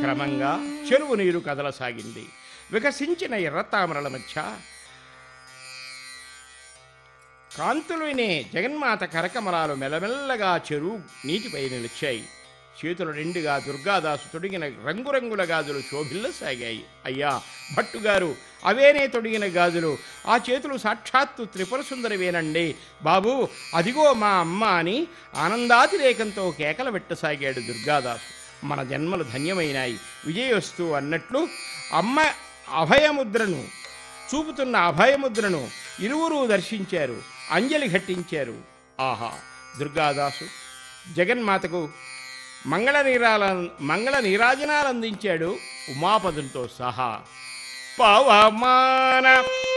క్రమంగా చెరువు నీరు కదలసాగింది వికసించిన ఎర్రతామరల మధ్య కాంతులు వినే జగన్మాత కరకమలాలు మెల్లమెల్లగా చెరువు నీటిపై నిలిచాయి చేతులు నిండుగా దుర్గాదాసు తొడిగిన రంగురంగుల గాజులు శోభిల్లసాగాయి అయ్యా భట్టుగారు అవేనే తొడిగిన గాజులు ఆ చేతులు సాక్షాత్తు త్రిపుర సుందరివేనండి బాబు అదిగో మా అమ్మ అని ఆనందాతిరేకంతో కేకలు పెట్టసాగాడు దుర్గాదాసు మన జన్మలు ధన్యమైనాయి విజయవస్తు అన్నట్లు అమ్మ అభయముద్రను చూపుతున్న అభయముద్రను ఇరువురు దర్శించారు అంజలి ఘట్టించారు ఆహా దుర్గాదాసు జగన్మాతకు మంగళ నీరాల మంగళ నీరాజనాలు అందించాడు ఉమాపదులతో సహా పవమాన